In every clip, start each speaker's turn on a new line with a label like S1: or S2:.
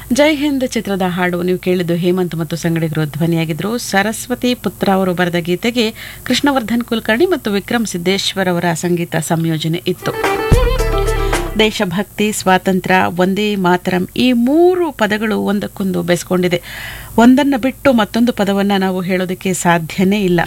S1: ಜೈ ಹಿಂದ್ ಚಿತ್ರದ ಹಾಡು ನೀವು ಕೇಳಿದ್ದು ಹೇಮಂತ್ ಮತ್ತು ಸಂಗಡಿಗರು ಧ್ವನಿಯಾಗಿದ್ದರು ಸರಸ್ವತಿ ಪುತ್ರ ಅವರು ಬರೆದ ಗೀತೆಗೆ ಕೃಷ್ಣವರ್ಧನ್ ಕುಲಕರ್ಣಿ ಮತ್ತು ವಿಕ್ರಮ್ ಸಿದ್ದೇಶ್ವರ್ ಅವರ ಸಂಗೀತ ಸಂಯೋಜನೆ ಇತ್ತು ದೇಶಭಕ್ತಿ ಸ್ವಾತಂತ್ರ್ಯ ಒಂದೇ ಮಾತರಂ ಈ ಮೂರು ಪದಗಳು ಒಂದಕ್ಕೊಂದು ಬೆಸ್ಕೊಂಡಿದೆ ಒಂದನ್ನು ಬಿಟ್ಟು ಮತ್ತೊಂದು ಪದವನ್ನು ನಾವು ಹೇಳೋದಕ್ಕೆ ಸಾಧ್ಯನೇ ಇಲ್ಲ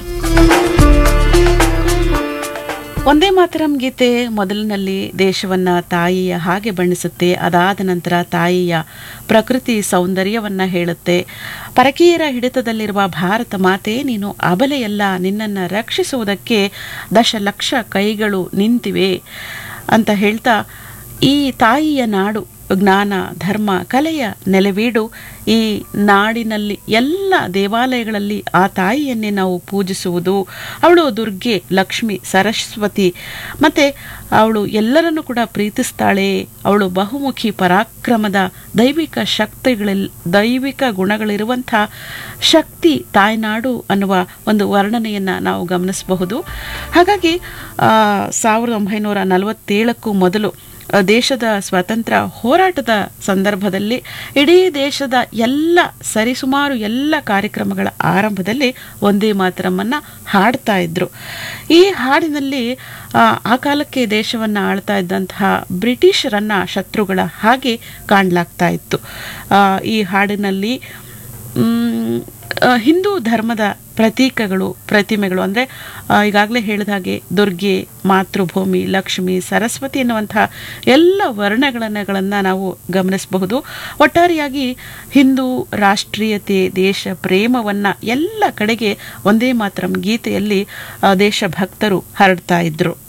S1: ಒಂದೇ ಮಾತರಂ ಗೀತೆ ಮೊದಲಿನಲ್ಲಿ ದೇಶವನ್ನ ತಾಯಿಯ ಹಾಗೆ ಬಣ್ಣಿಸುತ್ತೆ ಅದಾದ ನಂತರ ತಾಯಿಯ ಪ್ರಕೃತಿ ಸೌಂದರ್ಯವನ್ನ ಹೇಳುತ್ತೆ ಪರಕೀಯರ ಹಿಡಿತದಲ್ಲಿರುವ ಭಾರತ ಮಾತೆ ನೀನು ಅಬಲೆಯಲ್ಲ ನಿನ್ನನ್ನು ರಕ್ಷಿಸುವುದಕ್ಕೆ ದಶಲಕ್ಷ ಕೈಗಳು ನಿಂತಿವೆ ಅಂತ ಹೇಳ್ತಾ ಈ ತಾಯಿಯ ನಾಡು ಜ್ಞಾನ ಧರ್ಮ ಕಲೆಯ ನೆಲೆವೀಡು ಈ ನಾಡಿನಲ್ಲಿ ಎಲ್ಲ ದೇವಾಲಯಗಳಲ್ಲಿ ಆ ತಾಯಿಯನ್ನೇ ನಾವು ಪೂಜಿಸುವುದು ಅವಳು ದುರ್ಗೆ ಲಕ್ಷ್ಮಿ ಸರಸ್ವತಿ ಮತ್ತು ಅವಳು ಎಲ್ಲರನ್ನು ಕೂಡ ಪ್ರೀತಿಸ್ತಾಳೆ ಅವಳು ಬಹುಮುಖಿ ಪರಾಕ್ರಮದ ದೈವಿಕ ಶಕ್ತಿಗಳಲ್ಲಿ ದೈವಿಕ ಗುಣಗಳಿರುವಂಥ ಶಕ್ತಿ ತಾಯ್ನಾಡು ಅನ್ನುವ ಒಂದು ವರ್ಣನೆಯನ್ನು ನಾವು ಗಮನಿಸಬಹುದು ಹಾಗಾಗಿ ಸಾವಿರದ ಒಂಬೈನೂರ ನಲವತ್ತೇಳಕ್ಕೂ ಮೊದಲು ದೇಶದ ಸ್ವಾತಂತ್ರ್ಯ ಹೋರಾಟದ ಸಂದರ್ಭದಲ್ಲಿ ಇಡೀ ದೇಶದ ಎಲ್ಲ ಸರಿಸುಮಾರು ಎಲ್ಲ ಕಾರ್ಯಕ್ರಮಗಳ ಆರಂಭದಲ್ಲಿ ಒಂದೇ ಮಾತರಮ್ಮನ್ನು ಹಾಡ್ತಾ ಇದ್ರು ಈ ಹಾಡಿನಲ್ಲಿ ಆ ಕಾಲಕ್ಕೆ ದೇಶವನ್ನು ಆಳ್ತಾ ಇದ್ದಂತಹ ಬ್ರಿಟಿಷರನ್ನ ಶತ್ರುಗಳ ಹಾಗೆ ಕಾಣಲಾಗ್ತಾ ಇತ್ತು ಈ ಹಾಡಿನಲ್ಲಿ ಹಿಂದೂ ಧರ್ಮದ ಪ್ರತೀಕಗಳು ಪ್ರತಿಮೆಗಳು ಅಂದರೆ ಈಗಾಗಲೇ ಹೇಳಿದ ಹಾಗೆ ದುರ್ಗೆ ಮಾತೃಭೂಮಿ ಲಕ್ಷ್ಮಿ ಸರಸ್ವತಿ ಎನ್ನುವಂತಹ ಎಲ್ಲ ವರ್ಣಗಳನ್ನಗಳನ್ನು ನಾವು ಗಮನಿಸಬಹುದು ಒಟ್ಟಾರೆಯಾಗಿ ಹಿಂದೂ ರಾಷ್ಟ್ರೀಯತೆ ದೇಶ ಪ್ರೇಮವನ್ನು ಎಲ್ಲ ಕಡೆಗೆ ಒಂದೇ ಮಾತ್ರ ಗೀತೆಯಲ್ಲಿ ದೇಶಭಕ್ತರು ಹರಡ್ತಾ ಇದ್ರು